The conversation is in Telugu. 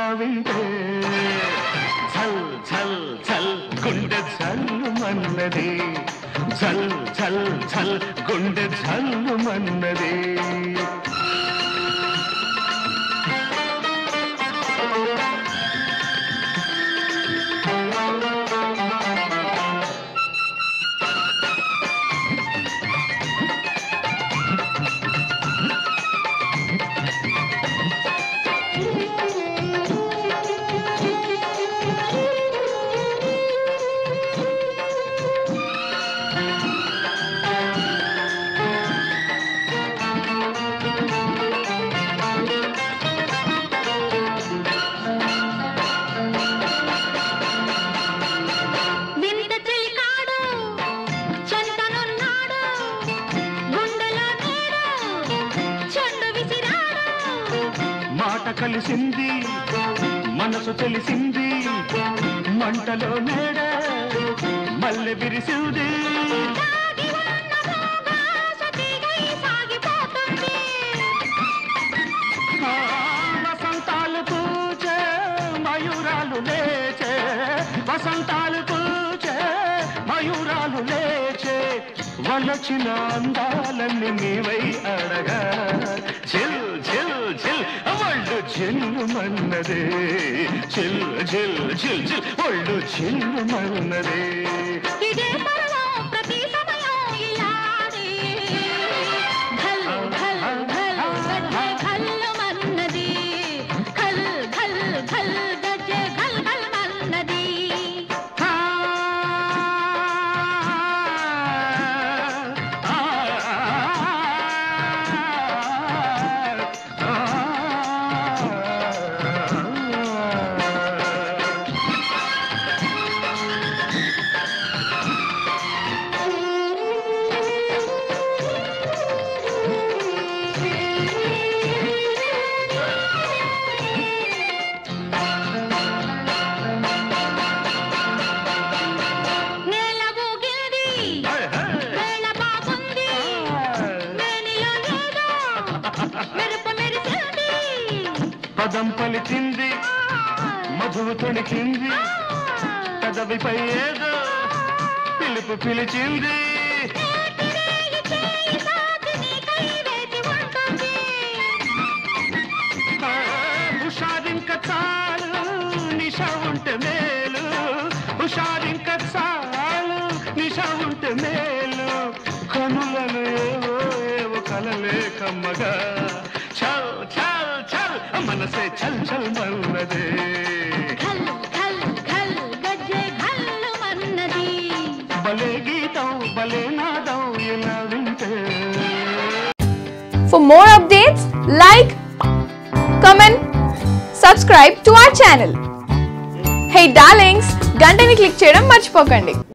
వింటే ఛల్ ఛల్ ఛల్ గుండె ఛల్లు మన్నది ఛల్ ఛల్ ఛల్ గుండె ఛల్లు మన్నది వింత చిలికాడు చెంతనున్నాడు గుండెలో నేడు చెండు విసిరాడు మాట కలిసింది మనసు తెలిసింది మంటలో మేడ మల్లె విరిసింది దాగి ఉన్న మోగాస తీగై సాగిపోతుంది ఆ, వసంతాలు పూచే మయూరాలు లేచే వసంతాలు పూచే మయూరాలు లేచే వలచిన అందాలన్నీ నీవై అడగా చిల్ చిల్ చిల్ ఒళ్ళు చిల్లు మన్నదే చిల్ చిల్ చిల్ చిల్ ఒళ్ళు చిల్లు మన్నదే ఇదే పర్వం ప్రతి సమయం ఇలానే ఘల్ ఘల్ ఘల్ గజ్జె ఘల్లు మన్నది ఘల్ ఘల్ ఘల్ గజ్జె ఘల్ ఘల్ మన్నది ఆ, ఆ, ఆ, ఆ. నేల ఊగింది వేళ బాగుంది మేనిలో ఏదో మెరుపు మెరిసింది పదం పలికింది మధువు తొణికింది పెదవిపై ఏదో పిలుపు పిలిచింది నేటిరేయి చేయి సాచి నీకై వేచి ఉంటుంది ఆ, హుషారింక చాలు నిష ఉంటే మేలు హుషారింక చాలు నిష ఉంటే మేలు కనులను ఏవో ఏవో కలలే కమ్మగా చల్ చల్ చల్ మనసే చల్ చల్ మన్నదే ఘల్ ఘల్ ఘల్ గజ్జె ఘల్లు మన్నది భలే గీతం భలే నాదం ఇలా వింటే For more updates, like, comment, subscribe to our channel. Hey darlings, గంటని click చేయడం మర్చిపోకండి